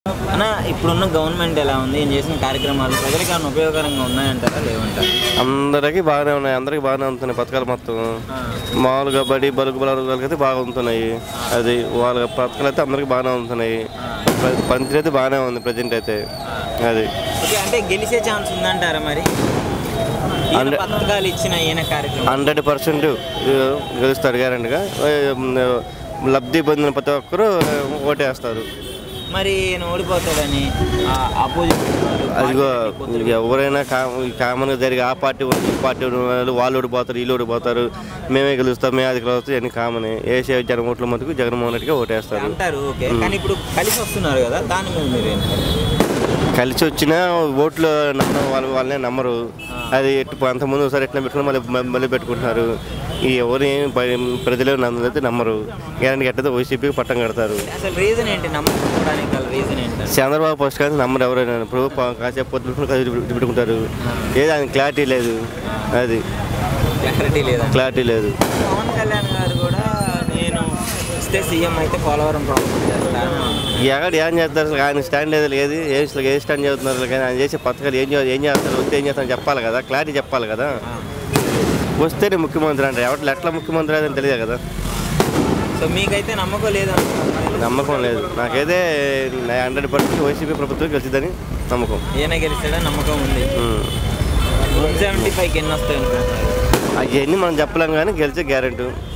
అన్న ఇప్పుడున్న గవర్నమెంట్ ఎలా ఉంది ఏం చేసిన కార్యక్రమాలు ప్రజలకు ఏమైనా ఉపయోగకరంగా ఉన్నాయంటారా లేవంటారా అందరికీ బాగానే ఉన్నాయి అందరికీ బాగానే ఉంటున్నాయి పథకాలు మొత్తం మామూలుగా బడి బలుగు బలుగులకి అయితే బాగా ఉంటున్నాయి అది వాళ్ళ పథకాలు అయితే అందరికీ బాగానే ఉంటున్నాయి ప- పంచాయతీ అయితే బాగానే ఉంది ప్రజెంట్ అయితే అది ఓకే అంటే గెలిచే ఛాన్స్ ఉందంటారా మరి ఈయన అంటే- పథకాలు ఇచ్చిన ఈయన కార్యక్రమం హండ్రెడ్ పర్సెంట్ గెలుస్తారు గ్యారంటీగా లబ్ధి పొందిన ప్రతి ఒక్కరూ ఓటేస్తారు మరి ఈయన ఓడిపోతాడని అపోజిట్ అదిగో ఎవరైనా కా కామన్గా జరిగే ఆ పార్టీ వాళ్ళు, ఈ పార్టీ వాళ్ళు వాళ్ళు ఓడిపోతారు వీళ్ళు ఓడిపోతారు మేమే గెలుస్తాం మేము అది గెలుస్తాం ఇవన్నీ కామనే వేసే జనం ఓట్ల మటుకు జగన్మోహన్ రెడ్డిగా ఓటేస్తారు అంటారు ఓకే కానీ ఇప్పుడు కలిసి వస్తున్నారు కదా దాని మీద మీరు ఏంటి? కలిసి వచ్చిన ఓట్లు నమ్మడం వాళ్ళ వాళ్ళనే నమ్మరు అది ఎట్టు అంతకుముందు ఒకసారి ఎట్లా పెట్టుకుని మళ్ళీ మళ్ళీ పెట్టుకుంటున్నారు ఈ ఎవరు ఏం ప- ప్రజలు నన్నైతే నమ్మరు గ్యారంటీ కట్టదు వైసీపీకి పట్టం కడతారు అసలు రీజన్ ఏంటి నమ్మకపోవడానికి గల రీజన్ ఏంటి చంద్రబాబు ఫస్ట్ కానీ నమ్మరు ఎవరైనా ఇప్పుడు ప- కాసేపు పొద్దున కాసేపు పెట్టుకుంటారు ఏది ఆయన క్లారిటీ లేదు అది క్లారిటీ లేదా క్లారిటీ లేదు పవన్ కళ్యాణ్ గారు కూడా నేను ఇస్తే సీఎం అయితే పోలవరం ప్రాబ్లం చేస్తాను ఎక్కడ ఏం చేస్తారు అసలు ఆయన స్టాండ్ ఏది లేదు ఏ అసలు ఏ స్టాండ్ చేస్తున్నారు కానీ ఆయన చేసే పథకాలు ఏం చే- ఏం చేస్తారు వస్తే ఏం చేస్తారని చెప్పాలి కదా క్లారిటీ చెప్పాలి కదా వస్తేనే ముఖ్యమంత్రి అంటే ఎవరు ఎట్లా ముఖ్యమంత్రి అని తెలియదు కదా సో మీకైతే నమ్మకం లేదు అనుకుంటున్నాను. నమ్మకం లేదు నాకైతే హండ్రెడ్ పర్సెంట్ వైసీపీ ప్రభుత్వం గెలిచిద్దని నమ్మకం ఈయన గెలిస్తాడని నమ్మకం ఉంది ఉమ్. వన్ సెవెంటీ ఫైవ్కి ఎన్ని వస్తాయి అనుకుంటున్నారు అవన్నీ మనం చెప్పలేం కానీ గెలిచే గ్యారెంటీ